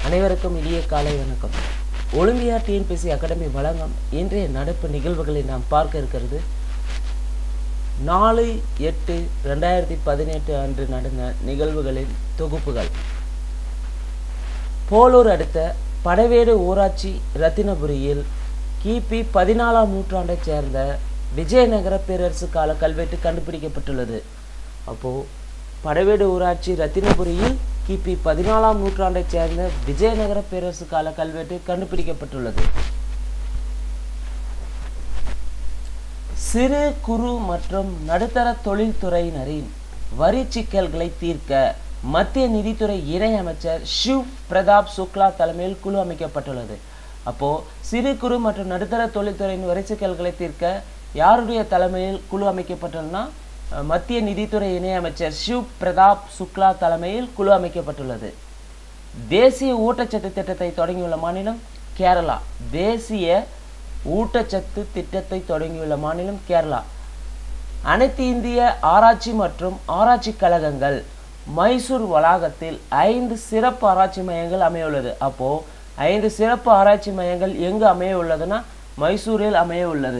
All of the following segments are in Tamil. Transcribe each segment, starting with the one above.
அனைவருக்கும் இனிய காலை வணக்கம் ஒலிம்பியா டிஎன்பிசி அகாடமி வழங்கும் இன்றைய நடப்பு நிகழ்வுகளை நாம் பார்க்க இருக்கிறது நாலு எட்டு ரெண்டாயிரத்தி பதினெட்டு அன்று நடந்த நிகழ்வுகளின் தொகுப்புகள் போலூர் அடுத்த படவேடு ஊராட்சி ரத்தினபுரியில் கிபி பதினாலாம் நூற்றாண்டைச் சேர்ந்த விஜயநகர பேரரசு கால கல்வெட்டு கண்டுபிடிக்கப்பட்டுள்ளது அப்போது படவேடு ஊராட்சி ரத்தினபுரியில் கிபி பதினாலாம் நூற்றாண்டைச் சேர்ந்த விஜயநகர பேரரசு கால கல்வெட்டு கண்டுபிடிக்கப்பட்டுள்ளது சிறு குறு மற்றும் நடுத்தர தொழில்துறையினரின் வரி சிக்கல்களை தீர்க்க மத்திய நிதித்துறை இணை அமைச்சர் ஷிவ் பிரதாப் சுக்லா தலைமையில் குழு அமைக்கப்பட்டுள்ளது அப்போ சிறு குறு மற்றும் நடுத்தர தொழில்துறையின் வரி சிக்கல்களை தீர்க்க யாருடைய தலைமையில் குழு அமைக்கப்பட்டுள்ளதுன்னா அஹ், மத்திய நிதித்துறை இணை அமைச்சர் ஷிவ் பிரதாப் சுக்லா தலைமையில் குழு அமைக்கப்பட்டுள்ளது தேசிய ஊட்டச்சத்து திட்டத்தை தொடங்கியுள்ள மாநிலம் கேரளா தேசிய ஊட்டச்சத்து திட்டத்தை தொடங்கியுள்ள மாநிலம் கேரளா அனைத்து இந்திய ஆராய்ச்சி மற்றும் ஆராய்ச்சி கழகங்கள் மைசூர் வளாகத்தில் ஐந்து சிறப்பு ஆராய்ச்சி மையங்கள் அமைய அப்போ ஐந்து சிறப்பு ஆராய்ச்சி மையங்கள் எங்கு அமைய உள்ளதுன்னா மைசூரில் அமைய உள்ளது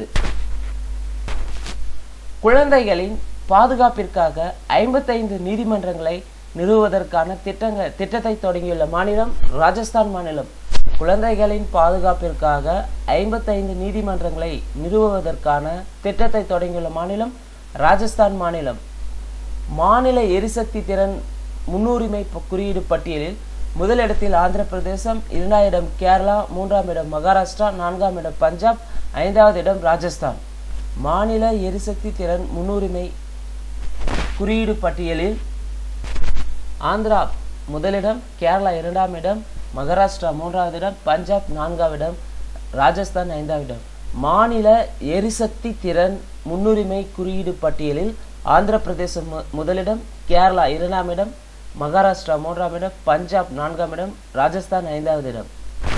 குழந்தைகளின் பாதுகாப்பிற்காக ஐம்பத்தைந்து நீதிமன்றங்களை நிறுவுவதற்கான திட்டங்க திட்டத்தை தொடங்கியுள்ள மாநிலம் ராஜஸ்தான் மாநிலம் குழந்தைகளின் பாதுகாப்பிற்காக ஐம்பத்தைந்து நீதிமன்றங்களை நிறுவுவதற்கான திட்டத்தை தொடங்கியுள்ள மாநிலம் ராஜஸ்தான் மாநிலம் மாநில எரிசக்தி திறன் முன்னுரிமை ப- குறியீடு பட்டியலில் முதலிடத்தில் ஆந்திர பிரதேசம் இரண்டாம் இடம் கேரளா மூன்றாம் இடம் மகாராஷ்டிரா நான்காம் இடம் பஞ்சாப் ஐந்தாவது இடம் ராஜஸ்தான் மாநில எரிசக்தி திறன் முன்னுரிமை குறியீடு பட்டியலில் ஆந்திரா முதலிடம் கேரளா இரண்டாம் இடம் மகாராஷ்டிரா மூன்றாவது இடம் பஞ்சாப் நான்காவது இடம் ராஜஸ்தான் ஐந்தாவது இடம் மாநில எரிசக்தி திறன் முன்னுரிமை குறியீடு பட்டியலில் ஆந்திர பிரதேசம் மு- முதலிடம் கேரளா இரண்டாம் இடம் மகாராஷ்டிரா மூன்றாம் இடம் பஞ்சாப் நான்காம் இடம் ராஜஸ்தான் ஐந்தாவது இடம்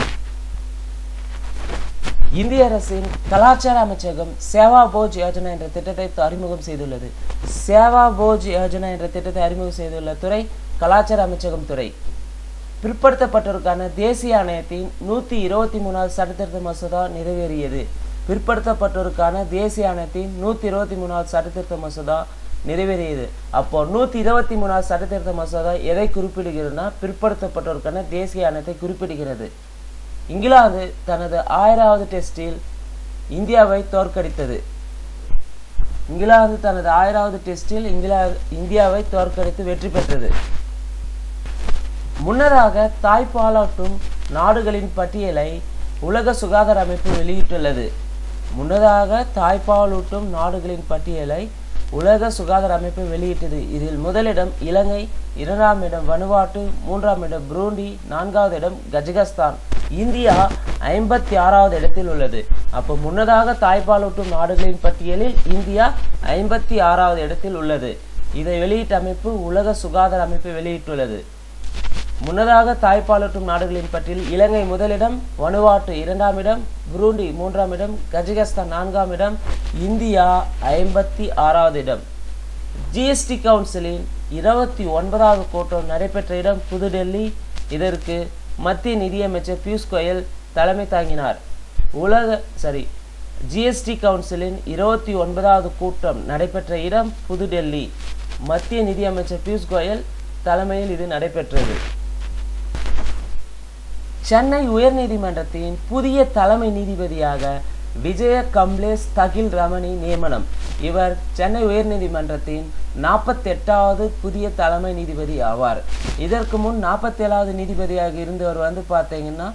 இந்திய அரசின் கலாச்சார அமைச்சகம் சேவா போஜ் யோஜனா என்ற திட்டத்தை த- அறிமுகம் செய்துள்ளது சேவா போஜ் யோஜனா என்ற திட்டத்தை அறிமுகம் செய்துள்ள துறை கலாச்சார அமைச்சகம் துறை பிற்படுத்தப்பட்டோருக்கான தேசிய ஆணையத்தின் நூற்றி இருபத்தி மூணாவது சட்டத்திருத்த மசோதா நிறைவேறியது பிற்படுத்தப்பட்டோருக்கான தேசிய ஆணையத்தின் நூற்றி இருபத்தி மூணாவது சட்டத்திருத்த மசோதா நிறைவேறியது அப்போ நூற்றி இருபத்தி மூணாவது சட்டத்திருத்த மசோதா எதை குறிப்பிடுகிறதுனா பிற்படுத்தப்பட்டோருக்கான தேசிய ஆணையத்தை குறிப்பிடுகிறது இங்கிலாந்து தனது ஆயிராவது டெஸ்டில் இந்தியாவை தோற்கடித்தது இங்கிலாந்து தனது ஆயிராவது டெஸ்டில் இங்கிலா இந்தியாவை தோற்கடித்து வெற்றி பெற்றது முன்னதாக தாய்ப்பாலாட்டும் நாடுகளின் பட்டியலை உலக சுகாதார அமைப்பு வெளியிட்டுள்ளது முன்னதாக தாய்ப்பாலூட்டும் நாடுகளின் பட்டியலை உலக சுகாதார அமைப்பு வெளியிட்டது இதில் முதலிடம் இலங்கை இரண்டாம் இடம் வனுவாட்டு மூன்றாம் இடம் புரூண்டி நான்காவது இடம் கஜகஸ்தான் இந்தியா ஐம்பத்தி ஆறாவது இடத்தில் உள்ளது அப்போ முன்னதாக தாய்ப்பாலூட்டும் நாடுகளின் பட்டியலில் இந்தியா ஐம்பத்தி ஆறாவது இடத்தில் உள்ளது இதை வெளியிட்ட அமைப்பு உலக சுகாதார அமைப்பு வெளியிட்டுள்ளது முன்னதாக தாய்ப்பாலூட்டும் நாடுகளின் பட்டியலில் இலங்கை முதலிடம் வனுவாட்டு இரண்டாம் இடம் புரூண்டி மூன்றாம் இடம் கஜகஸ்தான் நான்காம் இடம் இந்தியா ஐம்பத்தி ஆறாவது இடம் ஜிஎஸ்டி கவுன்சிலின் இருபத்தி ஒன்பதாவது கூட்டம் நடைபெற்ற இடம் புதுடெல்லி இதற்கு மத்திய நிதியமைச்சர் பியூஷ் கோயல் தலைமை தாங்கினார் உலக சரி ஜிஎஸ்டி கவுன்சிலின் இருபத்தி ஒன்பதாவது கூட்டம் நடைபெற்ற இடம் புதுடெல்லி மத்திய நிதியமைச்சர் பியூஷ் கோயல் தலைமையில் இது நடைபெற்றது சென்னை உயர்நீதிமன்றத்தின் புதிய தலைமை நீதிபதியாக விஜய கம்லேஷ் தகில் ரமணி நியமனம் இவர் சென்னை உயர்நீதிமன்றத்தின் நாற்பத்தெட்டாவது புதிய தலைமை நீதிபதி ஆவார் இதற்கு முன் நாற்பத்தேழாவது நீதிபதியாக இருந்தவர் வந்து பார்த்தீங்கன்னா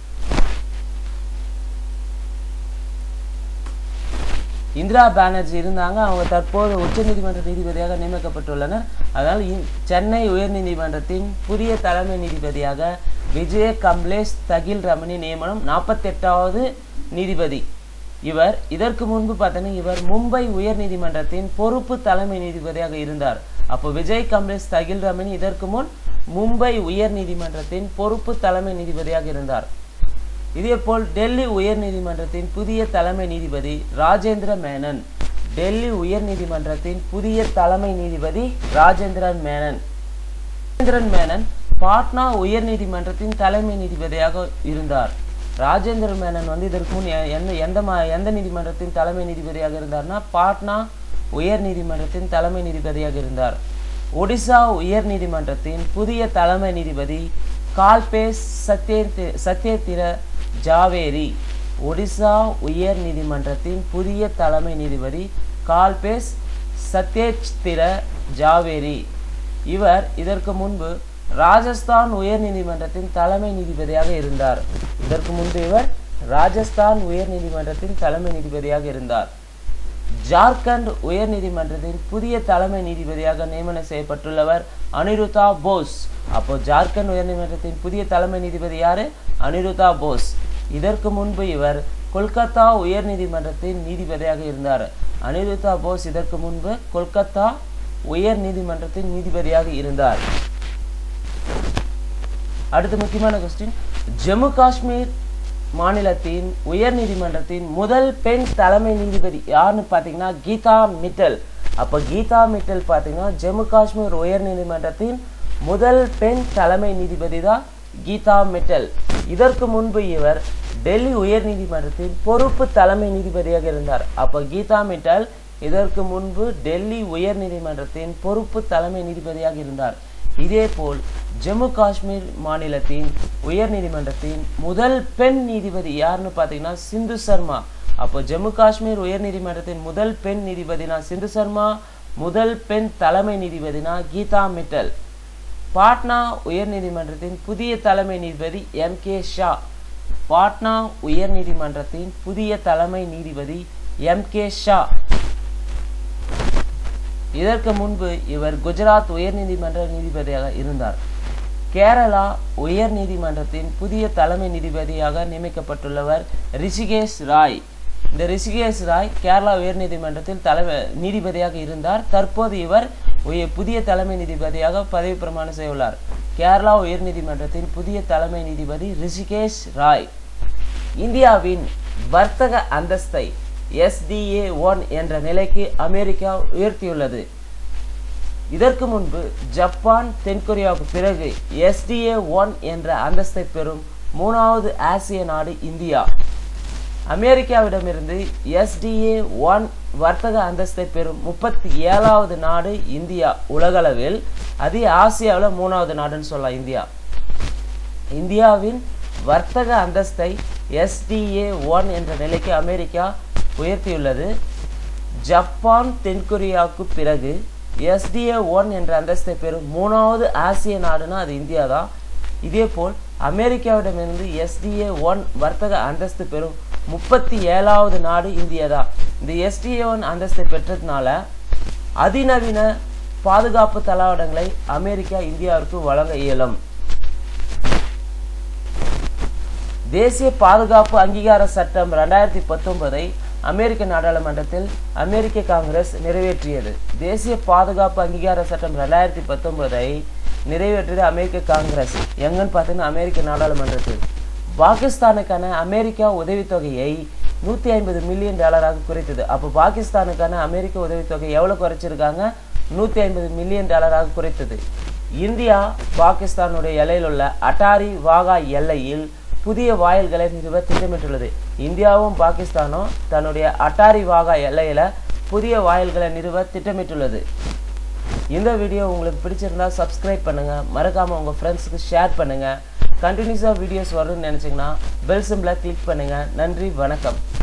இந்திரா பானர்ஜி இருந்தாங்க அவங்க தற்போது உச்சநீதிமன்ற நீதிபதியாக நியமிக்கப்பட்டுள்ளனர் அதனால் இ- சென்னை உயர்நீதிமன்றத்தின் புதிய தலைமை நீதிபதியாக விஜய கம்லேஷ் தகில் ரமணி நியமனம் நாற்பத்தெட்டாவது நீதிபதி இவர் இதற்கு முன்பு பார்த்தீங்கன்னா இவர் மும்பை உயர்நீதிமன்றத்தின் பொறுப்பு தலைமை நீதிபதியாக இருந்தார் அப்போ விஜய் கம்லேஷ் தகில் ரமணி இதற்கு முன் மும்பை உயர்நீதிமன்றத்தின் பொறுப்பு தலைமை நீதிபதியாக இருந்தார் இதேபோல் டெல்லி உயர்நீதிமன்றத்தின் புதிய தலைமை நீதிபதி ராஜேந்திர மேனன் டெல்லி உயர்நீதிமன்றத்தின் புதிய தலைமை நீதிபதி ராஜேந்திரன் மேனன் ராஜேந்திரன் மேனன் பாட்னா உயர்நீதிமன்றத்தின் தலைமை நீதிபதியாக இருந்தார் ராஜேந்திர மேனன் வந்து இதற்கு முன் எ- எந்த எந்த மா- எந்த நீதிமன்றத்தின் தலைமை நீதிபதியாக இருந்தார்னா பாட்னா உயர் நீதிமன்றத்தின் தலைமை நீதிபதியாக இருந்தார் ஒடிசா உயர் நீதிமன்றத்தின் புதிய தலைமை நீதிபதி கால்பேஸ் சத்யேந்தி சத்யேந்திர ஜாவேரி ஒடிசா உயர் நீதிமன்றத்தின் புதிய தலைமை நீதிபதி கால்பேஸ் சத்யேந்திர ஜாவேரி இவர் இதற்கு முன்பு ராஜஸ்தான் உயர் நீதிமன்றத்தின் தலைமை நீதிபதியாக இருந்தார் இதற்கு முன்பு இவர் ராஜஸ்தான் உயர் நீதிமன்றத்தின் தலைமை நீதிபதியாக இருந்தார் ஜார்க்கண்ட் உயர் நீதிமன்றத்தின் புதிய தலைமை நீதிபதியாக நியமனம் செய்யப்பட்டுள்ளவர் அனிருதா போஸ் அப்போ ஜார்க்கண்ட் உயர் நீதிமன்றத்தின் புதிய தலைமை நீதிபதி யாரு அனிருதா போஸ் இதற்கு முன்பு இவர் கொல்கத்தா உயர் நீதிமன்றத்தின் நீதிபதியாக இருந்தார் அனிருதா போஸ் இதற்கு முன்பு கொல்கத்தா உயர் நீதிமன்றத்தின் நீதிபதியாக இருந்தார் அடுத்த முக்கியமான கொஸ்டின் ஜம்மு காஷ்மீர் மாநிலத்தின் உயர் நீதிமன்றத்தின் முதல் பெண் தலைமை நீதிபதி யாருன்னு பார்த்தீங்கன்னா கீதா மிட்டல் அப்போ கீதா மிட்டல் பார்த்தீங்கன்னா ஜம்மு காஷ்மீர் உயர் நீதிமன்றத்தின் முதல் பெண் தலைமை நீதிபதி தான் கீதா மிட்டல் இதற்கு முன்பு இவர் டெல்லி உயர் நீதிமன்றத்தின் பொறுப்பு தலைமை நீதிபதியாக இருந்தார் அப்போ கீதா மிட்டல் இதற்கு முன்பு டெல்லி உயர் நீதிமன்றத்தின் பொறுப்பு தலைமை நீதிபதியாக இருந்தார் இதேபோல் ஜம்மு காஷ்மீர் மாநிலத்தின் உயர் நீதிமன்றத்தின் முதல் பெண் நீதிபதி யாருன்னு பார்த்தீங்கன்னா சிந்து சர்மா அப்போ ஜம்மு காஷ்மீர் உயர் நீதிமன்றத்தின் முதல் பெண் நீதிபதினா சிந்து சர்மா முதல் பெண் தலைமை நீதிபதினா கீதா மிட்டல் பாட்னா உயர் நீதிமன்றத்தின் புதிய தலைமை நீதிபதி எம் கே ஷா பாட்னா உயர் நீதிமன்றத்தின் புதிய தலைமை நீதிபதி எம் கே ஷா இதற்கு முன்பு இவர் குஜராத் உயர்நீதிமன்ற நீதிபதியாக இருந்தார் கேரளா உயர் நீதிமன்றத்தின் புதிய தலைமை நீதிபதியாக நியமிக்கப்பட்டுள்ளவர் ரிஷிகேஷ் ராய் இந்த ரிஷிகேஷ் ராய் கேரளா உயர்நீதிமன்றத்தில் தலைமை நீதிபதியாக இருந்தார் தற்போது இவர் உய- புதிய தலைமை நீதிபதியாக பதவி பிரமாணம் செய்துள்ளார் கேரளா உயர்நீதிமன்றத்தின் புதிய தலைமை நீதிபதி ரிஷிகேஷ் ராய் இந்தியாவின் வர்த்தக அந்தஸ்தை எஸ்டிஏ ஒன் என்ற நிலைக்கு அமெரிக்கா உயர்த்தியுள்ளது இதற்கு முன்பு ஜப்பான் தென்கொரியாவுக்கு பிறகு எஸ்டிஏ ஒன் என்ற அந்தஸ்தை பெறும் மூணாவது ஆசிய நாடு இந்தியா அமெரிக்காவிடமிருந்து எஸ்டிஏ ஒன் வர்த்தக அந்தஸ்தை பெறும் முப்பத்தி ஏழாவது நாடு இந்தியா உலகளவில் அது ஆசியாவில் மூணாவது நாடுன்னு சொல்லலாம் இந்தியா இந்தியாவின் வர்த்தக அந்தஸ்தை எஸ்டிஏ ஒன் என்ற நிலைக்கு அமெரிக்கா உயர்த்தியுள்ளது ஜப்பான் தென்கொரியாவுக்கு பிறகு எஸ்டிஏ ஒன் என்ற அந்தஸ்தை பெறும் மூணாவது ஆசிய நாடுனா அது இந்தியா தான் இதேபோல் அமெரிக்காவிடமிருந்து எஸ்டிஏ ஒன் வர்த்தக அந்தஸ்து பெறும் முப்பத்தி ஏழாவது நாடு இந்தியா தான் இந்த எஸ்டிஏ ஒன் அந்தஸ்தை பெற்றதுனால அதிநவீன பாதுகாப்பு தளவாடங்களை அமெரிக்கா இந்தியாவிற்கு வழங்க இயலும் தேசிய பாதுகாப்பு அங்கீகார சட்டம் ரெண்டாயிரத்தி பத்தொன்பதை அமெரிக்க நாடாளுமன்றத்தில் அமெரிக்க காங்கிரஸ் நிறைவேற்றியது தேசிய பாதுகாப்பு அங்கீகார சட்டம் ரெண்டாயிரத்தி பத்தொன்பதை நிறைவேற்றியது அமெரிக்க காங்கிரஸ் எங்கன்னு பார்த்தீங்கன்னா அமெரிக்க நாடாளுமன்றத்தில் பாகிஸ்தானுக்கான அமெரிக்கா உதவித்தொகையை நூற்றி ஐம்பது மில்லியன் டாலராக குறைத்தது அப்போ பாகிஸ்தானுக்கான அமெரிக்க உதவித்தொகை எவ்வளோ குறைச்சிருக்காங்க நூற்றி ஐம்பது மில்லியன் டாலராக குறைத்தது இந்தியா பாகிஸ்தானுடைய எல்லையில் உள்ள அட்டாரி வாகா எல்லையில் புதிய வாயில்களை நிறுவ திட்டமிட்டுள்ளது இந்தியாவும் பாகிஸ்தானும் தன்னுடைய அட்டாரி வாகா எல்லையில் புதிய வாயில்களை நிறுவ திட்டமிட்டுள்ளது இந்த வீடியோ உங்களுக்கு பிடிச்சிருந்தா சப்ஸ்கிரைப் பண்ணுங்கள் மறக்காமல் உங்கள் ஃப்ரெண்ட்ஸுக்கு ஷேர் பண்ணுங்கள் கண்டினியூஸாக வீடியோஸ் வரும்னு நினச்சிங்கன்னா பெல் சிம்பிளை கிளிக் பண்ணுங்கள் நன்றி வணக்கம்